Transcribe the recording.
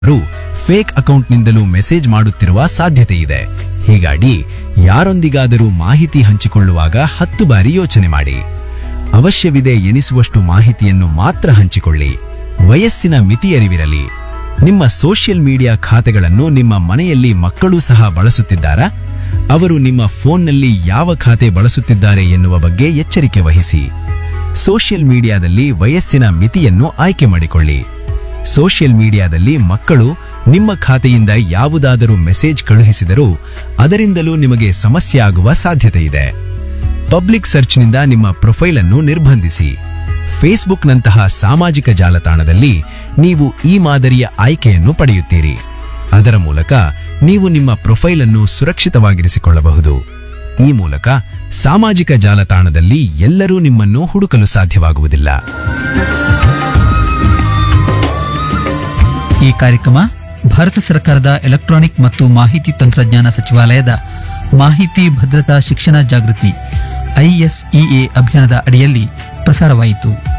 ರು fake ಅಕೌಂಟ್ನಿಂದಲೂ message ಮಾಡುತ್ತಿರುವ ಸಾಧ್ಯತೆ ಇದೆ ಹೀಗಾಗಿ ಯಾರೊಂದಿಗಾದರೂ ಮಾಹಿತಿ ಹಂಚಿಕೊಳ್ಳುವಾಗ ಹತ್ತು ಬಾರಿ ಯೋಚನೆ ಮಾಡಿ ಅವಶ್ಯವಿದೆ ಎನಿಸುವಷ್ಟು ಮಾಹಿತಿಯನ್ನು ಮಾತ್ರ ಹಂಚಿಕೊಳ್ಳಿ ವಯಸ್ಸಿನ ಮಿತಿಯರಿವಿರಲಿ ನಿಮ್ಮ ಸೋಷಿಯಲ್ ಮೀಡಿಯಾ ಖಾತೆಗಳನ್ನು ನಿಮ್ಮ ಮನೆಯಲ್ಲಿ ಮಕ್ಕಳೂ ಸಹ ಬಳಸುತ್ತಿದ್ದಾರಾ ಅವರು ನಿಮ್ಮ ಫೋನ್ನಲ್ಲಿ ಯಾವ ಖಾತೆ ಬಳಸುತ್ತಿದ್ದಾರೆ ಎನ್ನುವ ಬಗ್ಗೆ ಎಚ್ಚರಿಕೆ ವಹಿಸಿ ಸೋಷಿಯಲ್ ಮೀಡಿಯಾದಲ್ಲಿ ವಯಸ್ಸಿನ ಮಿತಿಯನ್ನು ಆಯ್ಕೆ ಮಾಡಿಕೊಳ್ಳಿ ಸೋಷಿಯಲ್ ಮೀಡಿಯಾದಲ್ಲಿ ಮಕ್ಕಳು ನಿಮ್ಮ ಖಾತೆಯಿಂದ ಯಾವುದಾದರೂ ಮೆಸೇಜ್ ಕಳುಹಿಸಿದರೂ ಅದರಿಂದಲೂ ನಿಮಗೆ ಸಮಸ್ಯೆ ಆಗುವ ಸಾಧ್ಯತೆ ಇದೆ ಪಬ್ಲಿಕ್ ಸರ್ಚ್ನಿಂದ ನಿಮ್ಮ ಪ್ರೊಫೈಲ್ ಅನ್ನು ನಿರ್ಬಂಧಿಸಿ ಫೇಸ್ಬುಕ್ನಂತಹ ಸಾಮಾಜಿಕ ಜಾಲತಾಣದಲ್ಲಿ ನೀವು ಈ ಮಾದರಿಯ ಆಯ್ಕೆಯನ್ನು ಪಡೆಯುತ್ತೀರಿ ಅದರ ಮೂಲಕ ನೀವು ನಿಮ್ಮ ಪ್ರೊಫೈಲ್ ಅನ್ನು ಸುರಕ್ಷಿತವಾಗಿರಿಸಿಕೊಳ್ಳಬಹುದು ಈ ಮೂಲಕ ಸಾಮಾಜಿಕ ಜಾಲತಾಣದಲ್ಲಿ ಎಲ್ಲರೂ ನಿಮ್ಮನ್ನು ಹುಡುಕಲು ಸಾಧ್ಯವಾಗುವುದಿಲ್ಲ ಈ ಕಾರ್ಯಕ್ರಮ ಭಾರತ ಸರ್ಕಾರದ ಎಲೆಕ್ಟ್ರಾನಿಕ್ ಮತ್ತು ಮಾಹಿತಿ ತಂತ್ರಜ್ಞಾನ ಸಚಿವಾಲಯದ ಮಾಹಿತಿ ಭದ್ರತಾ ಶಿಕ್ಷಣ ಜಾಗೃತಿ ಐಎಸ್ಇಎ ಅಭಿಯಾನದ ಅಡಿಯಲ್ಲಿ ಪ್ರಸಾರವಾಯಿತು